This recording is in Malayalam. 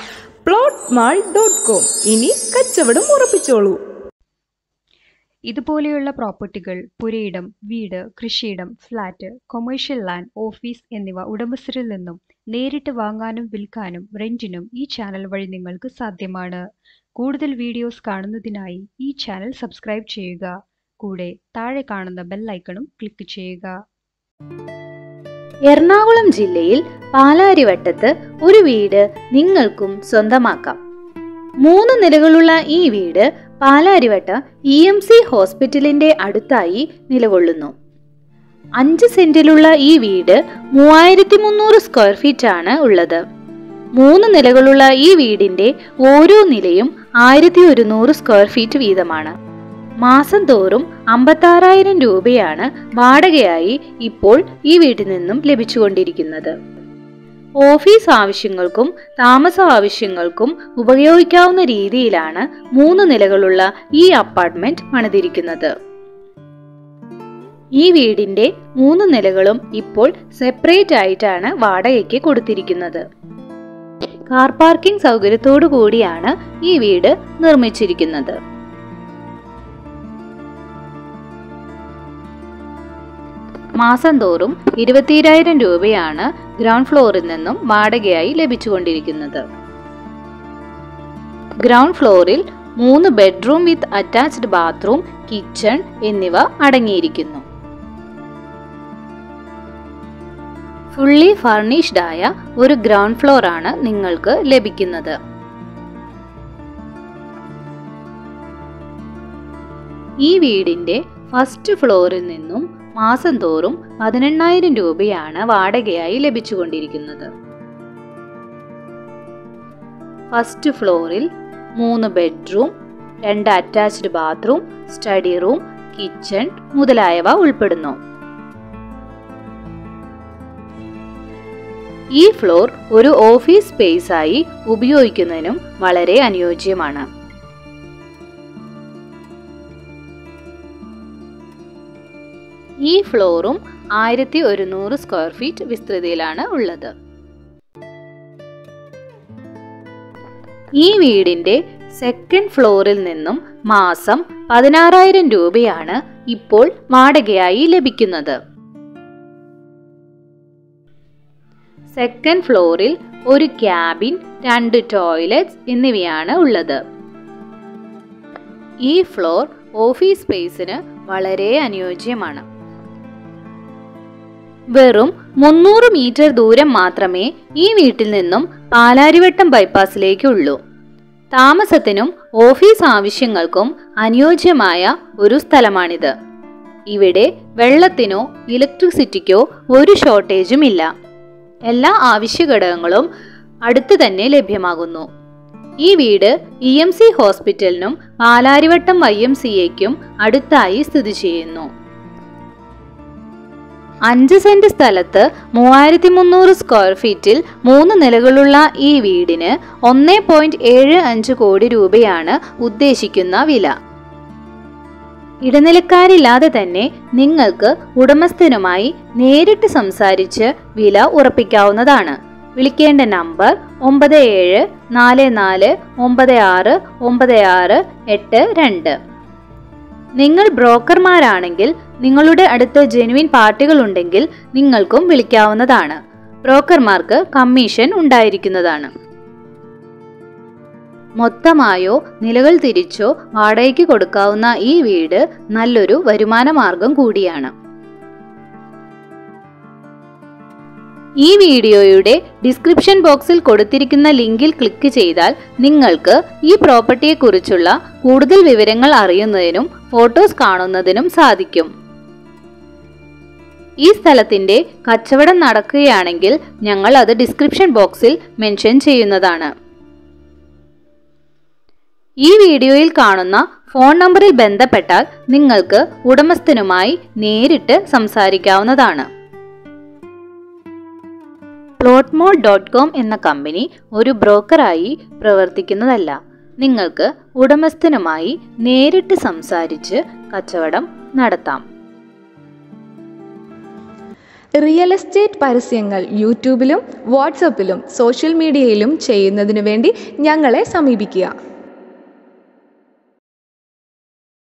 പ്ലോട്ട് മാൾ ഡോട്ട് കോം ഇനി കച്ചവടം ഉറപ്പിച്ചോളൂ ഇതുപോലെയുള്ള പ്രോപ്പർട്ടികൾ പുരയിടം വീട് കൃഷിയിടം ഫ്ലാറ്റ് കൊമേഴ്ഷ്യൽ ലാൻഡ് ഓഫീസ് എന്നിവ ഉടമസ്ഥരിൽ നിന്നും നേരിട്ട് വാങ്ങാനും വിൽക്കാനും റെന്റിനും ഈ ചാനൽ വഴി നിങ്ങൾക്ക് സാധ്യമാണ് കൂടുതൽ വീഡിയോസ് കാണുന്നതിനായി ഈ ചാനൽ സബ്സ്ക്രൈബ് ചെയ്യുക കൂടെ താഴെ കാണുന്ന ബെല്ലൈക്കണും ക്ലിക്ക് ചെയ്യുക എറണാകുളം ജില്ലയിൽ പാലാരിവട്ടത്ത് ഒരു വീട് നിങ്ങൾക്കും സ്വന്തമാക്കാം മൂന്ന് നിലകളുള്ള ഈ വീട് പാലാരിവട്ട ഇ എം സി ഹോസ്പിറ്റലിന്റെ അടുത്തായി നിലകൊള്ളുന്നു അഞ്ച് സെന്റിലുള്ള ഈ വീട് മൂവായിരത്തി മുന്നൂറ് സ്ക്വയർ ഫീറ്റ് ആണ് ഉള്ളത് മൂന്ന് നിലകളുള്ള ഈ വീടിന്റെ ഓരോ നിലയും ആയിരത്തി ഒരുന്നൂറ് സ്ക്വയർ ഫീറ്റ് വീതമാണ് മാസം തോറും അമ്പത്താറായിരം രൂപയാണ് വാടകയായി ഇപ്പോൾ ഈ വീട്ടിൽ നിന്നും ലഭിച്ചുകൊണ്ടിരിക്കുന്നത് ഓഫീസ് ആവശ്യങ്ങൾക്കും താമസ ആവശ്യങ്ങൾക്കും ഉപയോഗിക്കാവുന്ന രീതിയിലാണ് മൂന്ന് നിലകളുള്ള ഈ അപ്പാർട്ട്മെന്റ് പണിതിരിക്കുന്നത് ഈ വീടിന്റെ മൂന്ന് നിലകളും ഇപ്പോൾ സെപ്പറേറ്റ് ആയിട്ടാണ് വാടകയ്ക്ക് കൊടുത്തിരിക്കുന്നത് കാർ പാർക്കിംഗ് സൗകര്യത്തോടു കൂടിയാണ് ഈ വീട് നിർമ്മിച്ചിരിക്കുന്നത് മാസം തോറും ഇരുപത്തിരായിരം രൂപയാണ് ഗ്രൗണ്ട് ഫ്ലോറിൽ നിന്നും വാടകയായി ലഭിച്ചുകൊണ്ടിരിക്കുന്നത് ഗ്രൗണ്ട് ഫ്ലോറിൽ മൂന്ന് bedroom with attached bathroom kitchen എന്നിവ അടങ്ങിയിരിക്കുന്നു ഫുള്ളി ഫർണിഷ്ഡ് ആയ ഒരു ഗ്രൗണ്ട് ഫ്ലോർ ആണ് നിങ്ങൾക്ക് ലഭിക്കുന്നത് ഈ വീടിന്റെ ഫസ്റ്റ് ഫ്ലോറിൽ നിന്നും മാസം തോറും പതിനെണ്ണായിരം രൂപയാണ് വാടകയായി ലഭിച്ചുകൊണ്ടിരിക്കുന്നത് ഫസ്റ്റ് ഫ്ലോറിൽ മൂന്ന് ബെഡ്റൂം രണ്ട് attached bathroom study room kitchen മുതലായവ ഉൾപ്പെടുന്നു ഈ ഫ്ലോർ ഒരു ഓഫീസ് സ്പേസ് ആയി ഉപയോഗിക്കുന്നതിനും വളരെ അനുയോജ്യമാണ് ഈ ഫ്ലോറും ആയിരത്തി ഒരുന്നൂറ് സ്ക്വയർ ഫീറ്റ് വിസ്തൃതിയിലാണ് ഉള്ളത് ഈ വീടിന്റെ സെക്കൻഡ് ഫ്ലോറിൽ നിന്നും മാസം പതിനാറായിരം രൂപയാണ് ഇപ്പോൾ വാടകയായി ലഭിക്കുന്നത് സെക്കൻഡ് ഫ്ലോറിൽ ഒരു ക്യാബിൻ രണ്ട് ടോയ്ലറ്റ്സ് എന്നിവയാണ് ഉള്ളത് ഈ ഫ്ലോർ ഓഫീസ് സ്പേസിന് വളരെ അനുയോജ്യമാണ് വെറും മുന്നൂറ് മീറ്റർ ദൂരം മാത്രമേ ഈ വീട്ടിൽ നിന്നും പാലാരിവട്ടം ബൈപ്പാസിലേക്കുള്ളൂ താമസത്തിനും ഓഫീസ് ആവശ്യങ്ങൾക്കും അനുയോജ്യമായ ഒരു സ്ഥലമാണിത് ഇവിടെ വെള്ളത്തിനോ ഇലക്ട്രിസിറ്റിക്കോ ഒരു ഷോർട്ടേജും ഇല്ല എല്ലാ ആവശ്യ ഘടകങ്ങളും അടുത്ത് തന്നെ ലഭ്യമാകുന്നു ഈ വീട് ഇ എം സി ഹോസ്പിറ്റലിനും പാലാരിവട്ടം വൈ എം സി എക്കും അടുത്തായി സ്ഥിതി ചെയ്യുന്നു അഞ്ച് സെന്റ് സ്ഥലത്ത് മൂവായിരത്തി മുന്നൂറ് സ്ക്വയർ ഫീറ്റിൽ മൂന്ന് നിലകളുള്ള ഈ വീടിന് ഒന്നേ പോയിന്റ് ഏഴ് അഞ്ച് കോടി രൂപയാണ് ഉദ്ദേശിക്കുന്ന വില ഇടനിലക്കാരില്ലാതെ തന്നെ നിങ്ങൾക്ക് ഉടമസ്ഥനുമായി നേരിട്ട് സംസാരിച്ച് വില ഉറപ്പിക്കാവുന്നതാണ് വിളിക്കേണ്ട നമ്പർ ഒമ്പത് ഏഴ് നാല് നാല് ഒമ്പത് ആറ് ഒമ്പത് ആറ് എട്ട് രണ്ട് നിങ്ങൾ ബ്രോക്കർമാരാണെങ്കിൽ നിങ്ങളുടെ അടുത്ത് ജെനുവിൻ പാർട്ടികൾ ഉണ്ടെങ്കിൽ നിങ്ങൾക്കും വിളിക്കാവുന്നതാണ് ബ്രോക്കർമാർക്ക് കമ്മീഷൻ ഉണ്ടായിരിക്കുന്നതാണ് മൊത്തമായോ നിലകൾ തിരിച്ചോ വാടകയ്ക്ക് കൊടുക്കാവുന്ന ഈ വീട് നല്ലൊരു വരുമാന മാർഗം കൂടിയാണ് ഈ വീഡിയോയുടെ ഡിസ്ക്രിപ്ഷൻ ബോക്സിൽ കൊടുത്തിരിക്കുന്ന ലിങ്കിൽ ക്ലിക്ക് ചെയ്താൽ നിങ്ങൾക്ക് ഈ പ്രോപ്പർട്ടിയെക്കുറിച്ചുള്ള കൂടുതൽ വിവരങ്ങൾ അറിയുന്നതിനും ഫോട്ടോസ് കാണുന്നതിനും സാധിക്കും ഈ സ്ഥലത്തിന്റെ കച്ചവടം നടക്കുകയാണെങ്കിൽ ഞങ്ങൾ അത് ഡിസ്ക്രിപ്ഷൻ ബോക്സിൽ മെൻഷൻ ചെയ്യുന്നതാണ് ഈ വീഡിയോയിൽ കാണുന്ന ഫോൺ നമ്പറിൽ ബന്ധപ്പെട്ടാൽ നിങ്ങൾക്ക് ഉടമസ്ഥനുമായി നേരിട്ട് സംസാരിക്കാവുന്നതാണ് പ്ലോട്ട്മോൾ ഡോട്ട് കോം എന്ന കമ്പനി ഒരു ബ്രോക്കറായി പ്രവർത്തിക്കുന്നതല്ല നിങ്ങൾക്ക് ഉടമസ്ഥനുമായി നേരിട്ട് സംസാരിച്ച് കച്ചവടം നടത്താം റിയൽ എസ്റ്റേറ്റ് പരസ്യങ്ങൾ യൂട്യൂബിലും വാട്സപ്പിലും സോഷ്യൽ മീഡിയയിലും ചെയ്യുന്നതിനു വേണ്ടി ഞങ്ങളെ സമീപിക്കുക